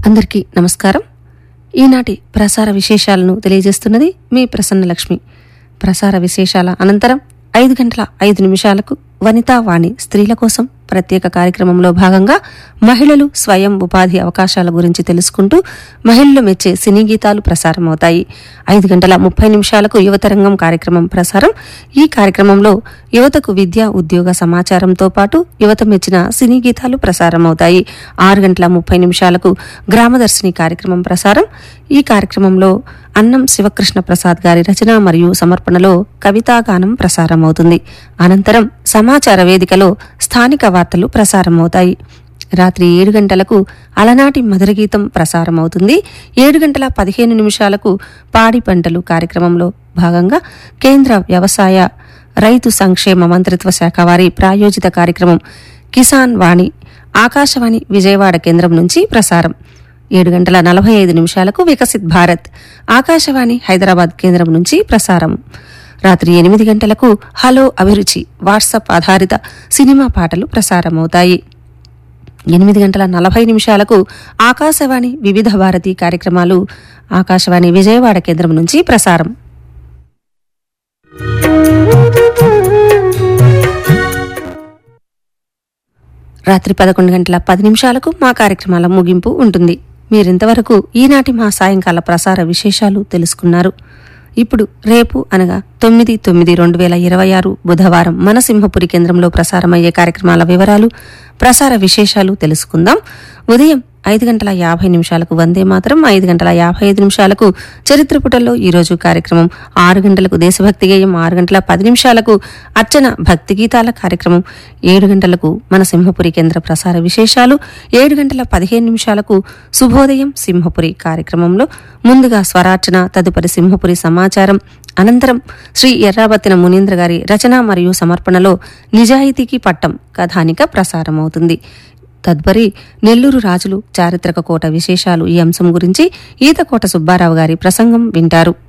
అందరికీ నమస్కారం ఈనాటి ప్రసార విశేషాలను తెలియజేస్తున్నది మీ ప్రసన్న లక్ష్మి ప్రసార విశేషాల అనంతరం ఐదు గంటల ఐదు నిమిషాలకు వనితా వాణి స్త్రీల కోసం ప్రత్యేక కార్యక్రమంలో భాగంగా మహిళలు స్వయం ఉపాధి అవకాశాల గురించి తెలుసుకుంటూ మహిళలు మెచ్చే సినీ గీతాలు ప్రసారమవుతాయి ఐదు గంటల ముప్పై నిమిషాలకు యువతరంగం కార్యక్రమం ప్రసారం ఈ కార్యక్రమంలో యువతకు విద్యా ఉద్యోగ సమాచారంతో పాటు యువత మెచ్చిన సినీ గీతాలు ప్రసారమవుతాయి ఆరు గంటల ముప్పై నిమిషాలకు గ్రామదర్శిని కార్యక్రమం ప్రసారం ఈ కార్యక్రమంలో అన్నం శివకృష్ణ ప్రసాద్ గారి రచన మరియు సమర్పణలో కవితాగానం ప్రసారమవుతుంది అనంతరం సమాచార వేదికలో స్థానిక వార్తలు ప్రసారమవుతాయి రాత్రి ఏడు గంటలకు అలనాటి మధుర గీతం ప్రసారమవుతుంది ఏడు గంటల పదిహేను నిమిషాలకు పాడి పంటలు కార్యక్రమంలో భాగంగా కేంద్ర వ్యవసాయ రైతు సంక్షేమ మంత్రిత్వ శాఖ వారి ప్రాయోజిత కార్యక్రమం కిసాన్ వాణి ఆకాశవాణి విజయవాడ కేంద్రం నుంచి ప్రసారం ఏడు గంటల నలభై ఐదు నిమిషాలకు వికసిత్ భారత్ ఆకాశవాణి హైదరాబాద్ కేంద్రం నుంచి ప్రసారం రాత్రి ఎనిమిది గంటలకు హలో అభిరుచి వాట్సాప్ ఆధారిత సినిమా పాటలు ప్రసారమవుతాయి ఎనిమిది గంటల నలభై నిమిషాలకు ఆకాశవాణి వివిధ భారతి కార్యక్రమాలు ఆకాశవాణి విజయవాడ కేంద్రం నుంచి ప్రసారం రాత్రి పదకొండు గంటల పది నిమిషాలకు మా కార్యక్రమాల ముగింపు ఉంటుంది మీరింతవరకు ఈనాటి మా సాయంకాల ప్రసార విశేషాలు తెలుసుకున్నారు ఇప్పుడు రేపు అనగా తొమ్మిది తొమ్మిది రెండు వేల ఇరవై ఆరు బుధవారం మన సింహపురి కేంద్రంలో ప్రసారమయ్యే కార్యక్రమాల వివరాలు ప్రసార విశేషాలు తెలుసుకుందాం ఉదయం ఐదు గంటల యాభై నిమిషాలకు వందే మాత్రం ఐదు గంటల యాభై ఐదు నిమిషాలకు చరిత్ర పుటల్లో ఈరోజు కార్యక్రమం ఆరు గంటలకు దేశభక్తి గేయం ఆరు గంటల పది నిమిషాలకు అర్చన భక్తి గీతాల కార్యక్రమం ఏడు గంటలకు మన సింహపురి కేంద్ర ప్రసార విశేషాలు ఏడు గంటల పదిహేను నిమిషాలకు శుభోదయం సింహపురి కార్యక్రమంలో ముందుగా స్వరార్చన తదుపరి సింహపురి సమాచారం అనంతరం శ్రీ ఎర్రాబత్తిన మునీంద్ర గారి రచన మరియు సమర్పణలో నిజాయితీకి పట్టం కథానిక ప్రసారమవుతుంది తదుపరి నెల్లూరు రాజులు చారిత్రక కోట విశేషాలు ఈ అంశం గురించి ఈతకోట సుబ్బారావు గారి ప్రసంగం వింటారు